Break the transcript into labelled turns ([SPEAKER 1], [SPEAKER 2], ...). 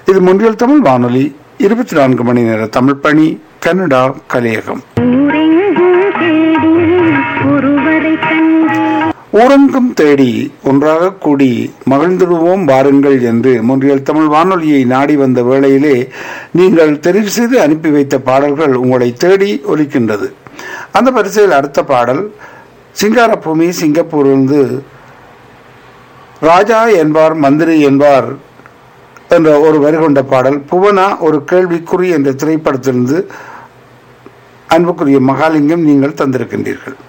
[SPEAKER 1] இது முன்றியல் தமிழ் வானொலி இருபத்தி நான்கு மணி நேர தமிழ் பணி கனடா கலையகம்
[SPEAKER 2] ஊரெங்கும் தேடி ஒருவரை கண்டு
[SPEAKER 1] ஊரங்கும் தேடி ஒன்றாக கூடி மகிழ்ந்திடுவோம் வாருங்கள் என்று முன்றியல் தமிழ் வானொலியை நாடி வந்த வேளையிலே நீங்கள் தெரிவு செய்து அனுப்பி வைத்த பாடல்கள் உங்களை தேடி ஒலிக்கின்றது அந்த வரிசையில் அடுத்த பாடல் சிங்காரபூமி சிங்கப்பூரிலிருந்து ராஜா என்பார் மந்திரி என்பார் என்ற ஒரு வரி கொண்ட பாடல் புவனா ஒரு கேள்விக்குறி என்ற திரைப்படத்திலிருந்து அன்புக்குரிய மகாலிங்கம் நீங்கள் தந்திருக்கின்றீர்கள்